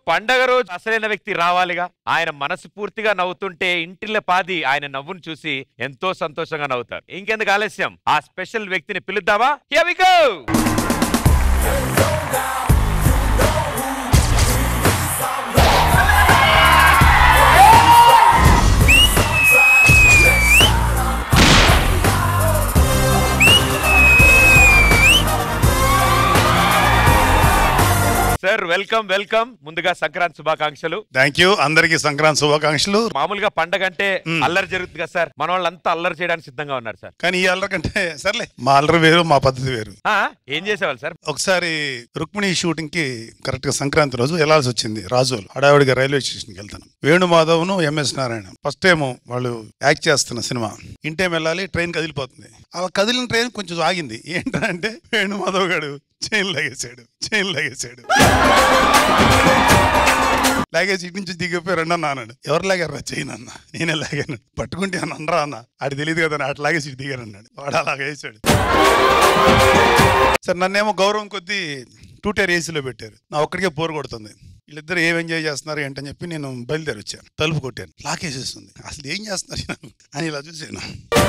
పండగ రోజు అసలైన వ్యక్తి రావాలిగా ఆయన మనసు పూర్తిగా నవ్వుతుంటే ఇంటిలో పాది ఆయన నవ్వును చూసి ఎంతో సంతోషంగా నవ్వుతారు ఇంకెందుకు ఆలస్యం ఆ స్పెషల్ వ్యక్తిని పిలుద్దామా Here we go! Sir welcome welcome ముందుగా సంక్రాంతి శుభాకాంక్షలు థ్యాంక్ యూ అందరికి సంక్రాంతి శుభాకాంక్షలు మామూలుగా పండగ అంటే మ్మ్. అల్లరి జరుగుతుంది కదా సార్ మన వాళ్ళంతా అల్లరి చేయడానికి సిద్ధంగా ఉన్నారు సార్ కానీ ఈ అల్లరి కంటే సర్లే మా అల్లరి వేరు మా పద్ధతి వేరు ఆ, ఏం చేసేవాళ్ళు సార్ ఒకసారి రుక్మిణి షూటింగ్ కి కరెక్ట్ గా సంక్రాంతి రోజు వెళ్లాల్సి వచ్చింది రాజోలు హడావిడిగా రైల్వే స్టేషన్కి వెళ్తాను వేణుమాధవ్ను ఎంఎస్ నారాయణ ఫస్ట్ టైం వాళ్ళు యాక్ట్ చేస్తున్న సినిమా ఇంటేం వెళ్ళాలి ట్రైన్ కదిలిపోతుంది అలా కదిలిన ట్రైన్ కొంచెం ఆగింది ఏంటంటే వేణుమాధవ్ గారు చైన్ లాగేశాడు చైన్ లాగేశాడు లాగేసి ఇటు నుంచి దిగిపోయి రెండు అన్న అన్నాడు ఎవరు లాగారా చైన్ అన్న నేనే లాగాను పట్టుకుంటే అన్న అనరా అన్న ఆడి తెలియదు కదా అటు లాగేసి ఇటు దిగాను అన్నాడు వాడు అలాగ వేసాడు సరే నన్నేమో గౌరవం కొద్దీ టూటర్ ఏసీలో పెట్టారు నా ఒక్కడికే పోరు కొడుతుంది వీళ్ళిద్దరు ఏం ఎంజాయ్ చేస్తున్నారు ఏంటని చెప్పి నేను బయలుదేరి వచ్చాను తలుపు కొట్టాను లాకేసేస్తుంది అసలు ఏం చేస్తున్నారు ఈయన? అని ఇలా చూసాను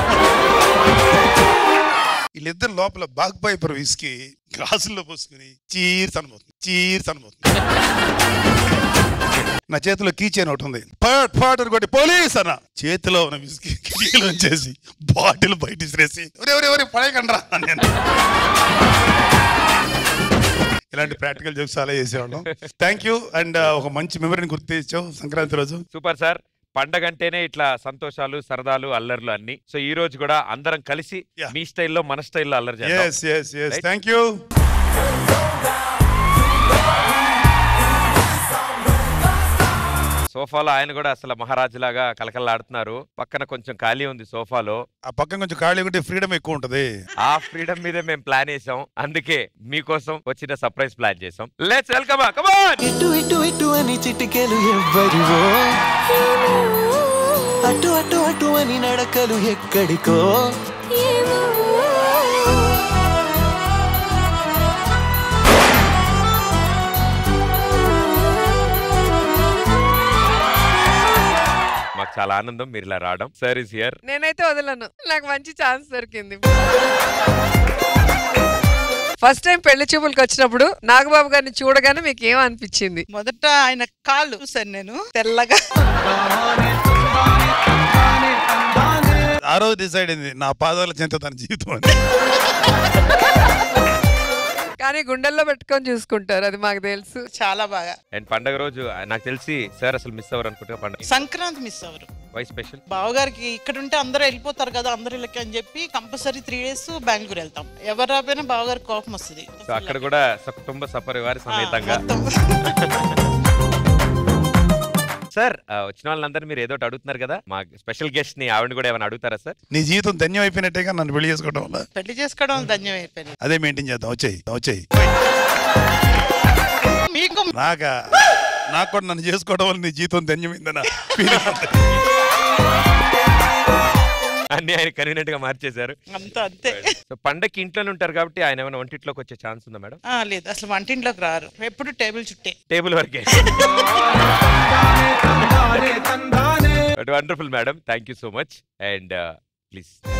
వీళ్ళిద్దరు లోపల బాగ్ పైపర్ విసికి గ్లాసుల్లో పోసుకుని చీర్స్ అనబోతుంది చీర్స్ అనబోతుంది నా చేతిలో కీచైన్ ఒకటి ఉంది పట్ పట్ అని కొట్టి పోలీస్ అన్న చేతిలో ఉన్న విసికి కీలో చేసి బాటిల్ బయట విసిరేసి ఎవరు ఎవరు ఎవరు పడేయకండ్రా అని నేను ఇలాంటి ప్రాక్టికల్ జోక్స్ చాలా చేసేవాళ్ళం థ్యాంక్ యూ అండ్ ఒక మంచి మెమరీని గుర్తు తెచ్చావు సంక్రాంతి రోజు సూపర్ సార్ పండగ అంటేనే ఇట్లా సంతోషాలు సరదాలు అల్లర్లు అన్ని సో ఈ రోజు కూడా అందరం కలిసి Yeah. మీ స్టైల్లో మన స్టైల్లో అల్లరి చేద్దాం yes yes yes Right? Thank you సోఫాలో ఆయన కూడా అసలు మహారాజులాగా కలకలాడుతున్నారు పక్కన కొంచెం ఖాళీ ఉంది సోఫాలో ఆ పక్కన కొంచెం ఖాళీ ఉంటే ఫ్రీడమ్ ఎక్కువ ఉంటది ఆ ఫ్రీడమ్ మీదే మేము ప్లాన్ చేసాం అందుకే మీకోసం వచ్చిన సర్ప్రైజ్ ప్లాన్ చేసాం లెట్స్ వెల్కమ్ కమాన్ ఇటు ఇటు ఇటు అని చిటికెలు ఎవ్వరివో అటు అటు అటు అని నడకలు ఎక్కడికో మాకు చాలా ఆనందం మీరు ఇలా రావడం సార్ ఇస్ హియర్ నేనైతే వదలను నాకు మంచి ఛాన్స్ దొరికింది ఫస్ట్ టైం పెళ్లి చూపులకు వచ్చినప్పుడు నాగబాబు గారిని చూడగానే మీకు ఏం అనిపించింది మొదట ఆయన కాళ్ళు చూసాను నేను తెల్లగా ఆ రోజు డిసైడ్ అయింది నా పాదాల చెంత తన జీవితం అని కానీ గుండెల్లో పెట్టుకొని చూసుకుంటారు అది మాకు తెలుసు చాలా బాగా అండ్ పండగ రోజు నాకు తెలిసి సార్ అసలు మిస్ అవ్వరు అనుకుంటా పండగ సంక్రాంతి మిస్ అవ్వరు వై స్పెషల్ బావగారికి ఇక్కడ ఉంటే అందరూ వెళ్ళిపోతారు కదా అందరు ఇళ్ళకి అని చెప్పి కంపల్సరీ త్రీ డేస్ బెంగళూరు వెళ్తాం ఎవరు రాపోయినా బావగారికి కోపం వస్తుంది సో అక్కడ కూడా సకుటుంబ సపరివారి సమేతంగా సార్ ఆ, వచ్చిన వాళ్ళందరూ మీరు ఏదో ఒకటి అడుగుతున్నారు కదా మా స్పెషల్ గెస్ట్ ని ఆవిడ కూడా ఏమైనా అడుగుతారా సార్ నీ జీవితం ధన్యం అయిపోయినట్టేగా నన్ను పెళ్లి చేసుకోవడం వల్ల పెళ్లి చేసుకోవడం ధన్యం అయిపోయింది అదే మెయింటైన్ చేద్దాం వచ్చాయి వచ్చాయి మీకు నాకా నాకు కూడా నన్ను చేసుకోవడం వల్ల నీ జీవితం ధన్యమైందనా feeling ఉంది. అన్ని ఆయన కన్వీనియంట్ గా మార్చేశారు అంత అంతే సో పండక్కి ఇంట్లోనే ఉంటారు కాబట్టి ఆయన ఏమైనా వంటింట్లోకి వచ్చే ఛాన్స్ ఉందా మేడం ఆ, లేదు అసలు వంటింట్లోకి రారు ఎప్పుడు టేబుల్ చుట్టే టేబుల్ వరకే wonderful madam thank you so much and please